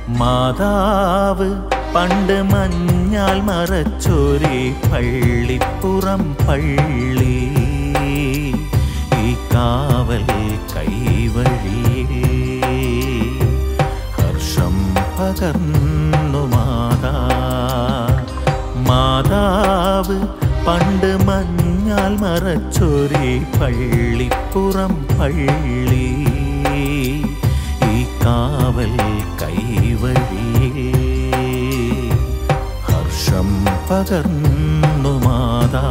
മാതാവ് പണ്ട് മഞ്ഞാൽ മറച്ചൊരേ പള്ളിപ്പുറം പള്ളി ഈ കാവൽ കൈവഴിയിൽ ഹർഷം പകർന്നു മാതാ മാതാവ് പണ്ട് മഞ്ഞാൽ മറച്ചൊരേ പള്ളിപ്പുറം പള്ളി ഈ കാവൽ കൈവഴിയിൽ ഹർഷം പകർന്നു മാതാ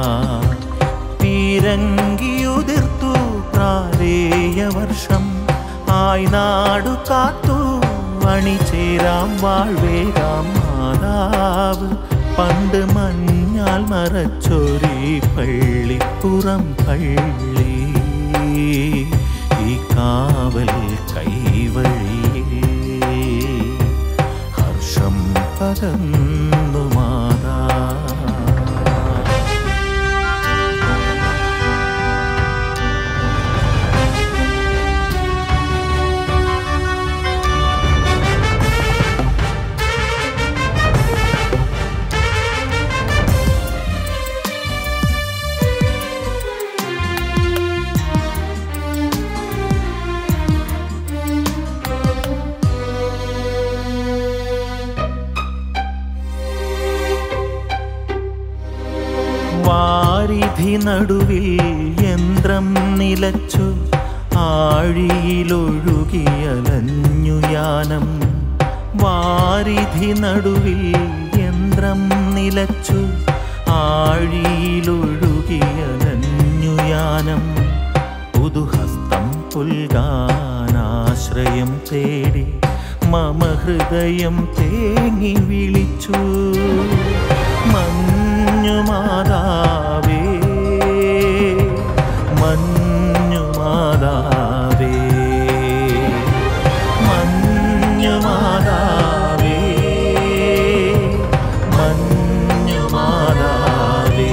പീരങ്കിയുതിർത്തു പ്രാരേയ വർഷം ആയി നാടു കാത്തു അണിചേരാം വാഴ്വേരാം മാതാവ് പണ്ട് മഞ്ഞാൽ മറച്ചൊരി പള്ളിപ്പുറം പള്ളി ഈ കാവൽ കൈവഴി ഹർഷം പകർന്നു മാതാ വാരിധി നടുവിൽ യന്ത്രം നിലച്ചു ആഴിയിലൊഴുകിയലഞ്ഞു യാനം വാരിധി നടുവിൽ യന്ത്രം നിലച്ചു ആഴിയിലൊഴുകിയലഞ്ഞു യാനം പുതുഹസ്തം പുൽകാനാശ്രയം തേടി മമ ഹൃദയം തേങ്ങി വിളിച്ചു മഞ്ഞുമാതാവേ മഞ്ഞുമാതാവേ മഞ്ഞുമാതാവേ മഞ്ഞുമാതാവേ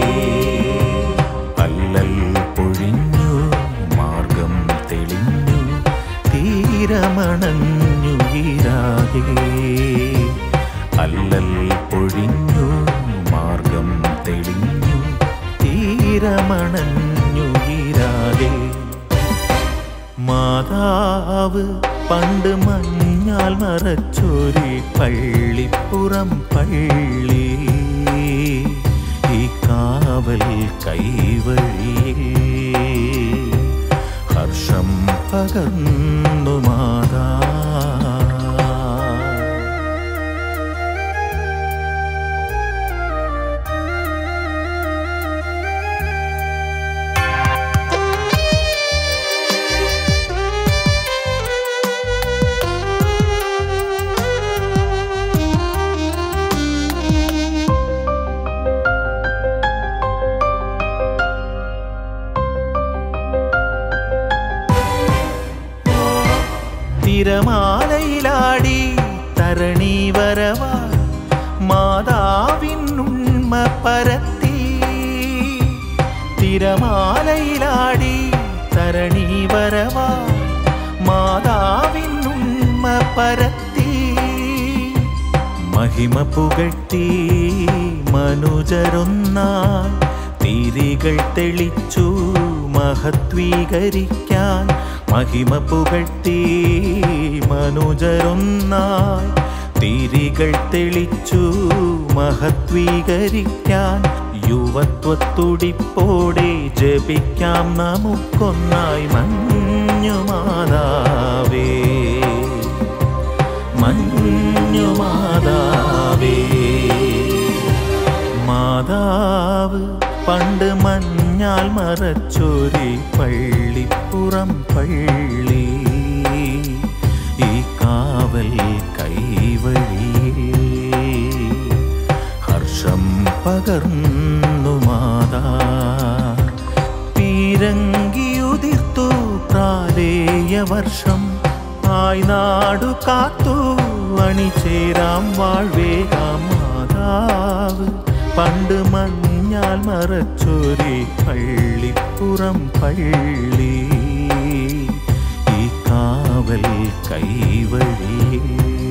അല്ലൽ പൊഴിഞ്ഞു മാർഗം തെളിഞ്ഞു തീരമണഞ്ഞു ഈരാകെ അല്ലൽ പൊഴിഞ്ഞു മാർഗം തെളിഞ്ഞു തീരമണഞ്ഞു ഈരാകെ മാതാവ് പണ്ട് മഞ്ഞാൽ മറച്ചൊരി പള്ളിപ്പുറം പള്ളി ഈ കാവൽ കൈവഴിയിൽ ഹർഷം പകർന്നു മാതാ തിരമാലയിലാടി തരണി വരവാ മാതാവിനുണ്മ പരത്തി തിരമാലയിലാടി തരണി വരവാ മാതാവിനുണ്മ പരത്തി മഹിമ പുകഴ്ത്തി മനുജരൊന്നായി തിരികൾ തെളിച്ചു മഹത്വീകരിക്കാൻ മഹിമ പുകഴ്ത്തി മനുജരൊന്നായി തിരികൾ തെളിച്ചു മഹത്വീകരിക്കാൻ യുവത്വത്തുടിപ്പോടെ ജപിക്കാം നമുക്കൊന്നായി മഞ്ഞുമാതാവേ മഞ്ഞുമാതാവേ മാതാവ് പണ്ട് മഞ്ഞാൽ മറച്ചൊരി പള്ളിപ്പുറം പള്ളി ഈ കാവൽ കൈവഴി ഹർഷം പകർന്നു മാതാ പീരങ്കിയുതിർത്തു പ്രാലേയ വർഷം ആയി നാടു കാത്തു അണിചേരാം വാഴ്വേകാം മാതാവ് പണ്ട് മഞ്ഞാൽ മറച്ചൊരി പള്ളിപ്പുറം പള്ളി ഈ കാവൽ കൈവഴി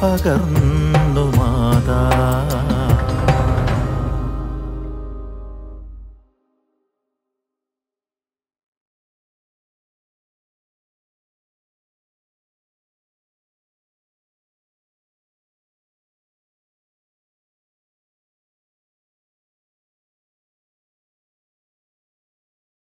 പകർന്നു മാതാ